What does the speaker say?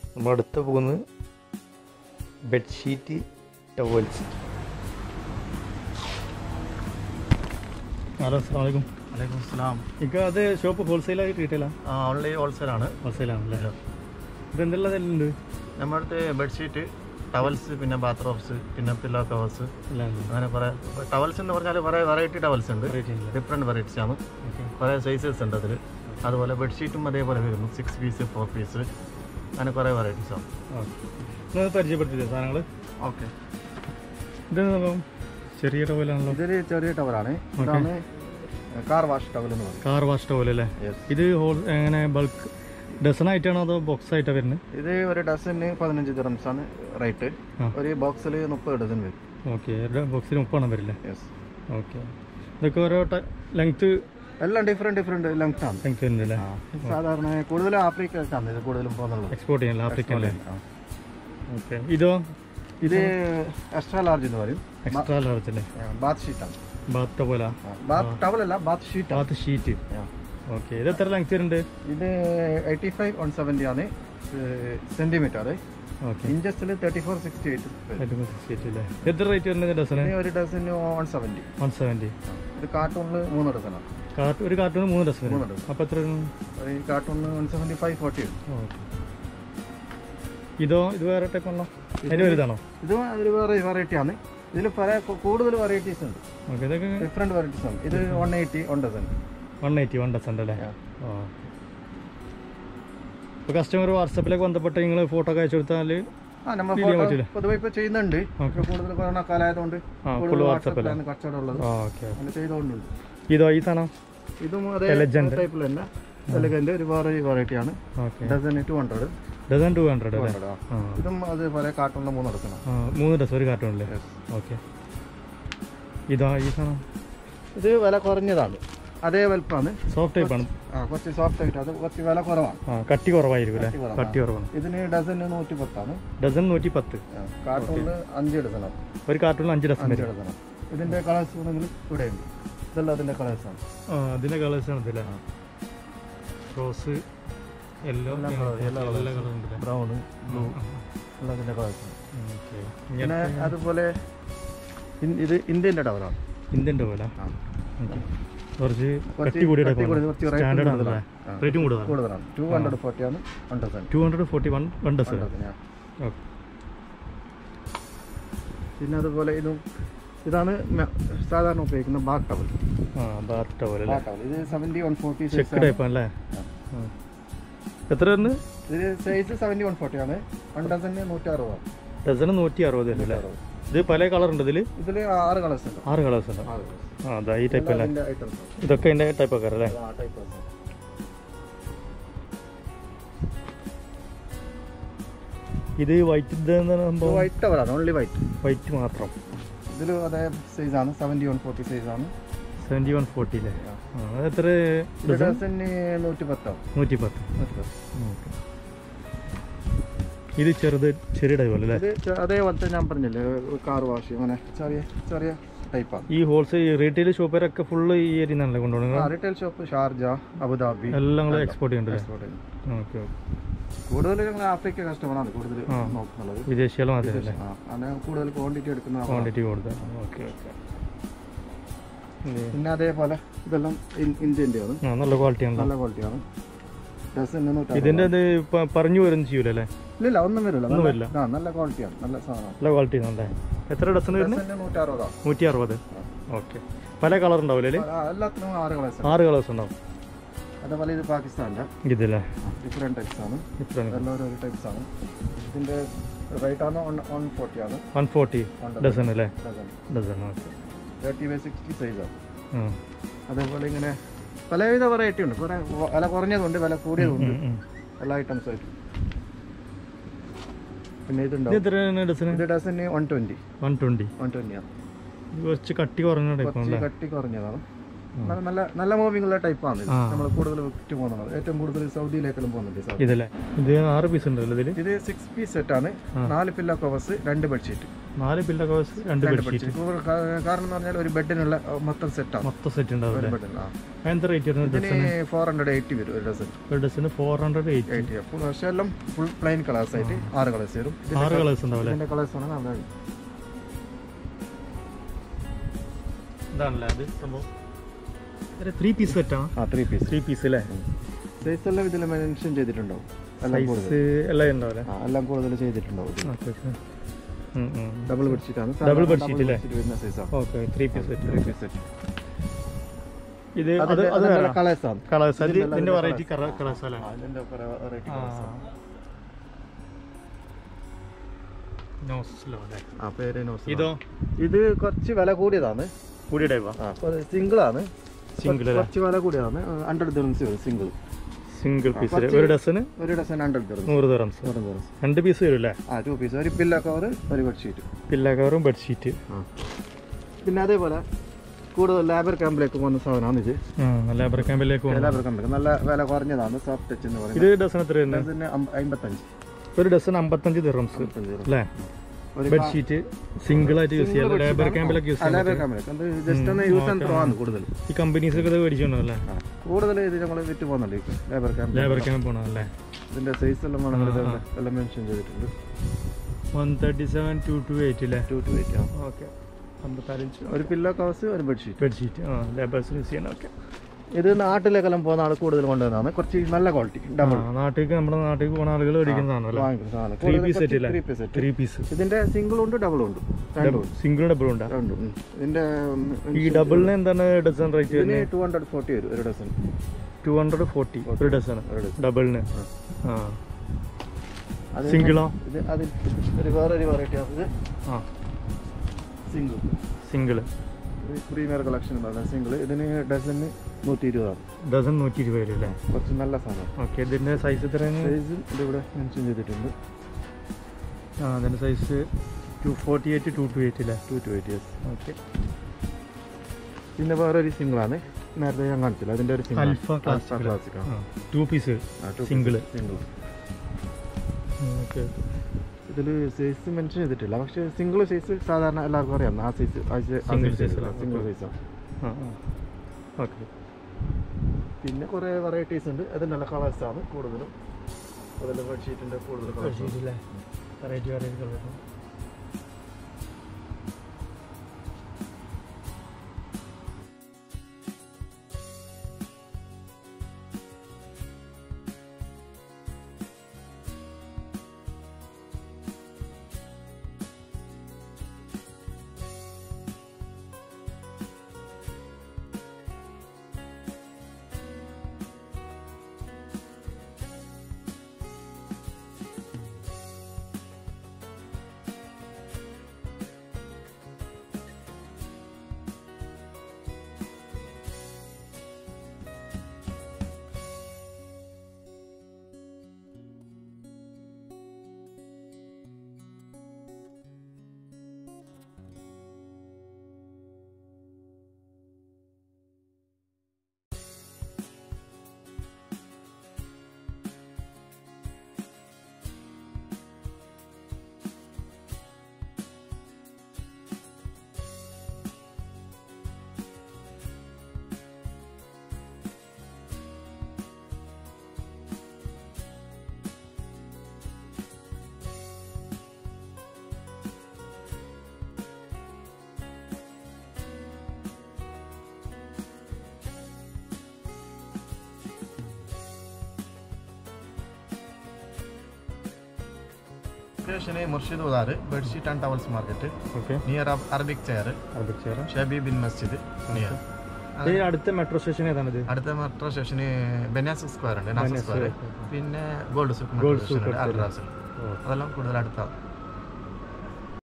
നമ്മൾ അടുത്ത് പോകുന്നത് ബെഡ്ഷീറ്റ് ടവൽസ് ഹലോ അസ്സാം വലൈക്കും വലൈക്കും സ്ലാം ഇക്ക അത് ഷോപ്പ് ഹോൾസെയിലായിട്ട് റീറ്റെയിലാ ഓൺലി ഹോൾസെയിലാണ് ഹോൾസെയിലാണല്ലേ ഇത് എന്തെല്ലാതെല്ലാം ഉണ്ട് നമ്മുടെ അടുത്ത് ബെഡ്ഷീറ്റ് ടവൽസ് പിന്നെ ബാത്റൂംസ് പിന്നെ പില്ലോ കവേഴ്സ് എല്ലാം ഉണ്ട് അങ്ങനെ കുറേ ടവൽസ് എന്ന് പറഞ്ഞാൽ കുറേ വെറൈറ്റി ടവൽസ് ഉണ്ട് Variety ഉണ്ട്. ഡിഫറെൻറ്റ് വെറൈറ്റീസ് ആണ് ഓക്കെ കുറേ സൈസസ് ഉണ്ട് അതിൽ അതുപോലെ ബെഡ്ഷീറ്റും അതേപോലെ വരുന്നു സിക്സ് പീസ് ഫോർ പീസ് അങ്ങനെ കുറേ വെറൈറ്റീസ് ആണ് ഓക്കെ ഒന്ന് പരിചയപ്പെടുത്തില്ലേ സാധനങ്ങൾ ഓക്കെ ഇത് നോക്കാം ചെറിയ ടവലാണല്ലോ ഇതൊരു ചെറിയ ടവലാണ് ഇതാണ് കാർ വാഷ് ടവൽ എന്ന് പറയും കാർ വാഷ് ടവൽ അല്ലേ യെസ് ഇത് ഹോൾ എങ്ങനെ ബൾക്ക് ഡസൺ ആയിട്ടാണോ അതോ ബോക്സ് ആയിട്ടാണ് വരുന്നത് ഇത് ഒരു ഡസന് പതിനഞ്ച് ദിറംസ് ആണ് റേറ്റ് ആ. ഒരു ബോക്സിൽ മുപ്പത് ഡസൻ വരും ഓക്കെ ബോക്സിൽ മുപ്പെണ്ണം വരില്ലേ യെസ് ഓക്കെ ഇതൊക്കെ ഓരോ ലെങ്ത്ത് എല്ലാം ഡിഫറെൻറ്റ് ഡിഫറെൻറ്റ് ലെങ്ത് ആണ് ലെങ്ത്ത് വരുന്നില്ലേ ആ, സാധാരണ കൂടുതലും ആഫ്രിക്കക്കാണ് ഇത് കൂടുതലും പോകുന്നുള്ളത് എക്സ്പോർട്ട് ചെയ്യാനല്ലേ ആഫ്രിക്കല്ലേ ആ. ഓക്കെ ഇതോ ഇത് എക്സ്ട്രാ ലാർജ് എന്ന് പറയും എക്സ്ട്രാ ലാർജ് അല്ലേ ബാത്ത് ഷീറ്റാണ് ബാത്ത് ടവല ബാത്ത് ടവൽ അല്ല bath sheet bath sheet okay ഇത് എത്ര ലെങ്ത് വരുന്നുണ്ട് ഇത് എയ്റ്റി ഫൈവ് വൺ സെവൻറ്റി ആണ് സെന്റിമീറ്റർ ഓക്കെ ഇഞ്ചസിൽ thirty four sixty eight sheet അല്ലേ എത്ര റേറ്റ് വരുന്നത് ഡസന് ഇത് ഒരു ഡസന് വൺ സെവൻറ്റി വൺ സെവൻറ്റി ഇത് കാർട്ടൂണിൽ മൂന്ന് ഡസനാണ് കാർട്ട് ഒരു കാർട്ടൂൺ മൂന്ന് ഡസൻ മൂന്ന് വരും ഡസൻ അപ്പോൾ എത്ര വരും ഒരു കാർട്ടൂണിന് one seventy five forty okay ഇതോ ഇത് വേറെ ടൈപ്പ് ആണല്ലോ അതിന് വലുതാണോ ഇത് ഒരു വേറെ വെറൈറ്റി ആണ് ഇതിൽ പല കൂടുതൽ വെറൈറ്റീസ് ഉണ്ട് ഓക്കെ ഇതൊക്കെ ഡിഫറെൻറ്റ് വെറൈറ്റീസ് ആണ് ഇത് one eighty one dozen one eighty one ഡസൻ്റെ അല്ലേ Yeah. ആ ഇപ്പോൾ കസ്റ്റമർ വാട്സപ്പിലേക്ക് ബന്ധപ്പെട്ട് നിങ്ങൾ ഫോട്ടോ ഒക്കെ അയച്ചു കൊടുത്താൽ ആ നമ്മൾ Feel ചെയ്യാൻ ഫോട്ടോ പറ്റൂലേ? പൊതുവെ ഇപ്പോൾ ചെയ്യുന്നുണ്ട് ഇപ്പോൾ കൂടുതൽ കൊറോണ കാലമായതുകൊണ്ട് ആ കൂടുതൽ ഫുൾ വാട്സപ്പല്ലേ വാട്സാപ്പിലാണ് കച്ചവടം ഉള്ളത് ആ ഓക്കെ അങ്ങനെ ചെയ്തുകൊണ്ടുണ്ട് ഇതോ ഈ സാധനം ഇതും അതേ Elegant. ടൈപ്പിൽ തന്നെ എലഗന്റ് ഒരു വേറെ വെറൈറ്റി ആണ് ഓക്കെ ഡസന് two hundred dozen two hundred അല്ലേ ആ ഇതും അതേപോലെ കാർട്ടൂണിൽ മൂന്ന് എടുക്കണം ആ മൂന്ന് ഡസ് ഒരു കാർട്ടൂണില്ലേ ഓക്കെ ഇതാ ഈ സാധനം ഇത് വില കുറഞ്ഞതാണ് അതേ വലുപ്പമാണ് സോഫ്റ്റ് ടൈപ്പ് ആണ് ആ കുറച്ച് സോഫ്റ്റ് ആയിട്ട് അത് കുറച്ച് വില കുറവാണ് ആ കട്ടി കുറവായിരിക്കും അല്ലേ കട്ടി കുറവാ. കട്ടി കുറവാണ് ഇതിന് ഡസന് നൂറ്റി പത്താണ് ഡസൺ നൂറ്റി പത്ത് കാർട്ടൂണിൽ അഞ്ച് എടുക്കണം ഒരു കാർട്ടൂണിൽ അഞ്ച് ഡസൺ അഞ്ച് വരും എടുക്കണം ഇതിന്റെ കളേഴ്സ് ആണെങ്കിൽ ഇവിടെ ഉണ്ട് ഇതെല്ലാം അതിന്റെ കളേഴ്സാണ് ആ അതിൻ്റെ കളേഴ്സ് ആണ് ഇതില്ലേ റോസ് യെല്ലോ എല്ലാ colour, എല്ലാ എല്ലാ കളറും ഉണ്ടല്ലേ ബ്രൗൺ ബ്ലൂ എല്ലാം അതിന്റെ കളേഴ്സാണ് ഓക്കെ പിന്നെ അതുപോലെ ഇൻ- ഇത് ഇന്ത്യൻ്റെ ടവറാണ് ഇന്ത്യൻ പോലെ ആ. ഓക്കെ കുറച്ച് കുറച്ച് കട്ടി കൂടിയ കട്ടി കൂടി, കുറച്ച് rate സ്റ്റാൻഡേർഡ് ആണല്ലേ കൂടുതലാണ്. ആ. റേറ്റും കൂടുതലാണ് കൂടുതലാണ് ടു ഹൺഡ്രഡ് ഫോർട്ടി ആണ് one dozen two hundred forty one one ഡസ് ഓക്കെ പിന്നെ അതുപോലെ ഇതും ഇതാണ് മെ- സാധാരണ ഉപയോഗിക്കുന്ന ബാത്ത് ടവൽ ആ ബാത്ത് ടവൽ അല്ലേ ബാത്ത് ടവൽ ഇത് seventy one forty check type അല്ലേ ആ. ആ. എത്ര വരുന്നത് ഇത് സൈസ് സെവൻറ്റി വൺ ഫോർട്ടി ആണ് വൺ ഡസന് നൂറ്റി അറുപതാണ് ഡസന് നൂറ്റി അറുപത് അല്ലേ ഇത് പല കളർ ഉണ്ട് ഇതിൽ ഇതിൽ ആറ് കളേഴ്സ് ഉണ്ട് ആറ് കളേഴ്സ് ഉണ്ട് ആറ് കളേഴ്സ് ആ അതാ ഈ ടൈപ്പ് അല്ലേ അതിൻ്റെ ഐറ്റംസ് ഇതൊക്കെ അതിൻ്റെ ടൈപ്പ് ഒക്കെ അല്ലേ ആ ടൈപ്പ് ഇത് വൈറ്റ് ഇത് സംഭവം വൈറ്റ് ടവലാണ് ഓൺലി വൈറ്റ് വൈറ്റ് മാത്രം ഇതിൽ അതേ സൈസാണ് സെവൻറ്റി വൺ ഫോർട്ടി സൈസാണ് സെവൻറ്റി വൺ ഫോർട്ടി അല്ലേ ആ അത് എത്ര ഇത് ഡസന് നൂറ്റി പത്താവും നൂറ്റി പത്ത് നൂറ്റി പത്ത് ഓക്കെ ഇത് ചെറുത് ചെറിയ ടൈപ്പ് അല്ലേ ഇത് ചെ- അതേപോലത്തെ ഞാൻ പറഞ്ഞില്ലേ കാർ വാഷ് അങ്ങനെ ചെറിയ ചെറിയ ടൈപ്പാണ് ഈ ഹോൾസെയിൽ റീറ്റെയിൽ ഷോപ്പുകാരൊക്കെ ഫുള്ള് ഈ ഏരിയ നിന്നല്ലേ കൊണ്ടുപോകുന്നത് റീറ്റെയിൽ ഷോപ്പ് ഷാർജ അബുദാബി എല്ലാം നിങ്ങൾ എക്സ്പോർട്ട് ചെയ്യണ്ടല്ലേ export ചെയ്യുന്നു. ഓക്കെ ഓക്കെ കൂടുതൽ ഞങ്ങൾ ആഫ്രിക്ക കസ്റ്റമറാണ് കൂടുതൽ ആ. നോക്കുന്നുള്ളത് വിദേശികൾ മാത്രമല്ലേ ആ, അങ്ങനെ കൂടുതൽ ക്വാണ്ടിറ്റി എടുക്കുന്ന ആളാണ്. ക്വാണ്ടിറ്റി കൂടുതൽ ഓക്കെ ഓക്കെ പിന്നെ അതേപോലെ ഇതെല്ലാം ഇന്ത്യൻ്റെ ആണ് ആ നല്ല ക്വാളിറ്റി ആണല്ലോ നല്ല ക്വാളിറ്റിയാണ് ഡസന് നൂറ്റി ഇതിൻ്റെ ഇത് പ- പറഞ്ഞു വരും ചെയ്യൂലല്ലേ ഇല്ല ഒന്നും വരില്ല ഒന്നും നല്ല- വരില്ല. ആ, നല്ല ക്വാളിറ്റിയാണ് നല്ല സാധനമാണ് നല്ല ക്വാളിറ്റി ആണല്ലേ എത്ര ഡസൺ വരുന്നത് ഡസന് നൂറ്റി അറുപതാണ് നൂറ്റി അറുപത് ഓക്കെ പല കളർ ഉണ്ടാവില്ലേ ഇതില്? എല്ലാത്തിനും ആറ് കളേഴ്സ് ആറ് കളേഴ്സ് ഉണ്ടാവും അതേപോലെ ഇത് പാകിസ്ഥാൻ്റെ ഇതില്ലേ ഡിഫറെൻറ്റ് ടൈപ്സ് ആണ് ഇത്ര എല്ലാം ഓരോ ടൈപ്സ് ആണ് ഇതിൻ്റെ റേറ്റ് ആണ് വൺ ഫോർട്ടി ആണ് വൺ ഫോർട്ടി ഡസൺ അല്ലേ dozen dozen okay thirty by sixty സൈസാണ് അതേപോലെ ഇങ്ങനെ പലവിധ വെറൈറ്റി ഉണ്ട് കുറേ വ- വില കുറഞ്ഞതുണ്ട് വില കൂടിയതുണ്ട് എല്ലാ ഐറ്റംസ് ആയിട്ട് പിന്നെ ഇത് ഇതുണ്ടാവും എത്രയാണ് ഡസന് ഇത് ഡസന് one twenty one twenty one ട്വൻറ്റിയാണ് കുറച്ച് കട്ടി കുറഞ്ഞ ടൈപ്പ് കുറച്ച് ആണല്ലേ കട്ടി കുറഞ്ഞതാണ് നല്ല നല്ല നല്ല മൂവിംഗ് ഉള്ള ടൈപ്പാണ് ആ. നമ്മൾ കൂടുതൽ വിറ്റ് പോകുന്നത് ഏറ്റവും കൂടുതൽ സൗദിയിലേക്കെല്ലാം പോകുന്നുണ്ട് സൗദി ഇതല്ലേ ഇത് ആറ് പീസ് ഉണ്ടല്ലോ ഇതില് ഇത് സിക്സ് പീസ് സെറ്റാണ് ആ. നാല് പില്ലോ കവേഴ്സ് രണ്ട് ബെഡ്ഷീറ്റ് നാല് പില്ല കവേഴ്സ് രണ്ട് രണ്ട് ബെഡ്ഷീറ്റ് ബെഡ്ഷീറ്റ് കാ- കാരണം എന്ന് പറഞ്ഞാൽ ഒരു ബെഡിനുള്ള അഹ് മൊത്തം സെറ്റാണ് മൊത്തം സെറ്റ് ഉണ്ടാവും ഒരു അല്ലേ ബെഡിന് ആ എന്താ റേറ്റ് വരുന്നത് ഇതിന് ഫോർ ഹൺഡ്രഡ് എയ്റ്റി വരും ഒരു ഡസൻ ഒരു ഡസന് ഫോർ ഹൺഡ്രഡ് എയ്റ്റ് എയ്റ്റി അപ്പോൾ പക്ഷേ എല്ലാം ഫുൾ പ്ലെയിൻ കളേഴ്സ് ആയിട്ട് ആറ് കളേഴ്സ് വരും ആറ് കളേഴ്സ് ഉണ്ടാവും അല്ലേ ഇതിന്റെ കളേഴ്സ് ആണ് അതാണ് ഇതാണല്ലേ അത് സംഭവം ത്രീ പീസ് സെറ്റാണ് ആ ത്രീ പീസ് ത്രീ പീസ് അല്ലേ സൈസ് എല്ലാം ഇതിൽ മെൻഷൻ ചെയ്തിട്ടുണ്ടാവും എല്ലാം കൂടുതൽ സൈസ് എല്ലാം ഉണ്ടാവില്ലേ ആ എല്ലാം കൂടുതൽ ചെയ്തിട്ടുണ്ടാവും ഇതിൽ. ഓക്കെ ഓക്കെ ഡബിൾ ബെഡ്ഷീറ്റ് ആണ് Double bedsheet അല്ലേ? വരുന്ന സൈസാണ് okay three piece set three piece set ഇത് അത് അത് കളേഴ്സ് ആണ് കളേഴ്സ് അത് ഇതിന്റെ ഇതിന്റെ നല്ല വെറൈറ്റി കളേഴ്സ് അല്ലേ ആ, ഇതിന്റെ വെറൈറ്റി കളേഴ്സ് ആണ് നോസിലോ അല്ലേ ആ പേര് നോസ് ഇതോ ഇത് കുറച്ച് വില കൂടിയതാണ് കൂടിയ ടൈപ്പാ ആ സിംഗിൾ ആണ് സിംഗിൾ അല്ലേ കുറച്ച് വില കൂടിയതാണ് ഹൺഡ്രഡ് ദിറംസ് വരും സിംഗിൾ സിംഗിൾ പീസ് കുറച്ച് ഒരു ഡസന് ഒരു ഡസൻ ഹൺഡ്രഡ് ദിറംസ് നൂറ് ദിറംസ് നൂറ് ദിറംസ് രണ്ട് പീസ് വരും അല്ലേ ആ ടു പീസ് ഒരു പില്ല കവർ ഒരു ബെഡ്ഷീറ്റ് പില്ല കവറും ബെഡ്ഷീറ്റ് പിന്നെ അതേപോലെ കൂടുതൽ ലേബർ ക്യാമ്പിലേക്ക് പോകുന്ന സാധനമാണ് ഇത് ലേബർ ക്യാമ്പിലേക്ക് പോകുന്നത് ലേബർ ക്യാമ്പിലേക്ക് നല്ല വില കുറഞ്ഞതാണ് സോഫ്റ്റ് ടച്ച് എന്ന് പറയുന്നത് ഇത് ഡസൺ എത്ര വരുന്നത് ഇതിന് അമ്പ- അമ്പത്തഞ്ച് ഒരു ഡസൺ അമ്പത്തഞ്ച് ദിറംസ് അമ്പത്തഞ്ച് dirhams. അല്ലേ ഒരു ബെഡ്ഷീറ്റ് സിംഗിൾ ആയിട്ട് യൂസ് ചെയ്യാം ലേബർ ക്യാമ്പിലൊക്കെ യൂസ് ആ, ലേബർ ക്യാമ്പിലേക്ക് അത് ജസ്റ്റ് ഒന്ന് യൂസ് ആൻഡ് ത്രോ ആണ് കൂടുതൽ ഈ കമ്പനീസൊക്കെ ഇത് മേടിച്ചിട്ടുണ്ടോ അല്ലേ ആ, കൂടുതൽ ഇത് നമ്മൾ വിറ്റ് പോകുന്നുണ്ട് ഈ ലേബർ ക്യാമ്പ് ലേബർ ക്യാമ്പ് പോകണം അല്ലേ ഇതിന്റെ സൈസ് എല്ലാം വേണമെങ്കിൽ ഇതെല്ലാം എല്ലാം മെൻഷൻ ചെയ്തിട്ടുണ്ട് one thirty seven two two eight അല്ലേ ടു ടു എയ്റ്റ് ഓക്കെ അമ്പത്താറഞ്ച് ഒരു പില്ലോ കവേഴ്സ് ഒരു ബെഡ്ഷീറ്റ് ബെഡ്ഷീറ്റ് ആ ലേബേഴ്സിന് യൂസ് ചെയ്യണം ഓക്കെ ഇത് നാട്ടിലേക്കെല്ലാം പോകുന്ന ആൾ കൂടുതൽ കൊണ്ടുവന്നതാണ് കുറച്ച് നല്ല ക്വാളിറ്റി ഡബിൾ നാട്ടിലേക്ക് നമ്മുടെ നാട്ടിലേക്ക് പോകുന്ന ആളുകൾ മേടിക്കുന്നതാണോ അല്ലേ വാങ്ങിക്കുന്ന സാധനം ത്രീ പീസ് സെറ്റ് അല്ലേ three piece set three piece ഇതിന്റെ സിംഗിൾ ഉണ്ട് ഡബിൾ ഉണ്ട് രണ്ടും ഉണ്ട് സിംഗിൾ ഡബിൾ ഉണ്ടാ രണ്ടും ഉം. ഇതിന്റെ ഉം, ഈ ഡബിളിന് എന്താണ് ഡസൺ റേറ്റ് ഇതിന് വരുന്നത് ടു ഹൺഡ്രഡ് ഫോർട്ടി വരും ഒരു ഡസൺ ടു ഹൺഡ്രഡ് ഫോർട്ടി ഒരു ഡസൺ ഒരു ഡസൺ ഡബിളിന് ആ അത് സിംഗിളോ ഇത് അതിൽ ഒരു വേറൊരു വെറൈറ്റി ആണ് ഇത് ആ സിംഗിൾ സിംഗിൾ പ്രീമിയർ കളക്ഷൻ പറഞ്ഞ സിംഗിൾ ഇതിന് ഡസന് നൂറ്റി ഇരുപതാണ് ഡസൺ നൂറ്റി ഇരുപത് വരും അല്ലേ കുറച്ച് നല്ല സാധനം ഓക്കെ ഇതിൻ്റെ സൈസ് എത്രയാണ് സൈസ് ഇതിവിടെ മെൻഷൻ ചെയ്തിട്ടുണ്ട് ആ അതിൻ്റെ size two forty eight two two eight അല്ലേ two two eight years okay പിന്നെ വേറൊരു സിംഗിളാണ് നേരത്തെ ഞാൻ കാണിച്ചില്ല അതിന്റെ ഒരു single Alpha classic classic two piece single single okay ഇതിൽ സൈസ് മെൻഷൻ ചെയ്തിട്ടില്ല പക്ഷേ സിംഗിൾ സൈസ് സാധാരണ എല്ലാവർക്കും അറിയാം ആ സൈസ് Single size അല്ലേ? സിംഗിൾ സൈസാണ് ആ ഓക്കെ പിന്നെ കുറേ വെറൈറ്റീസ് ഉണ്ട് അത് നല്ല കളേഴ്സ് ആണ് കൂടുതലും അതിൽ ബെഡ്ഷീറ്റിൻ്റെ കൂടുതൽ കളേഴ്സ് അല്ലേ വെറൈറ്റി വെറൈറ്റി കളർ സ്റ്റേഷന് മുർഷിദ് ഉദാർ bedsheet and towels market okay near Arabic chair Arabic chair ഷബി ബിൻ മസ്ജിദ് നിയർ ഈ അടുത്ത മെട്രോ സ്റ്റേഷൻ ഏതാണിത് അടുത്ത മെട്രോ സ്റ്റേഷന് ബെനാസ് സ്ക്വയർ ഉണ്ട് നാസർ ബെനാസ് സ്ക്വയർ സ്ക്വയർ. പിന്നെ gold souk gold metro station souk ഉണ്ട് അടുത്തല്ലേ? അൽറാസിൽ അതെല്ലാം കൂടുതൽ അടുത്താണ്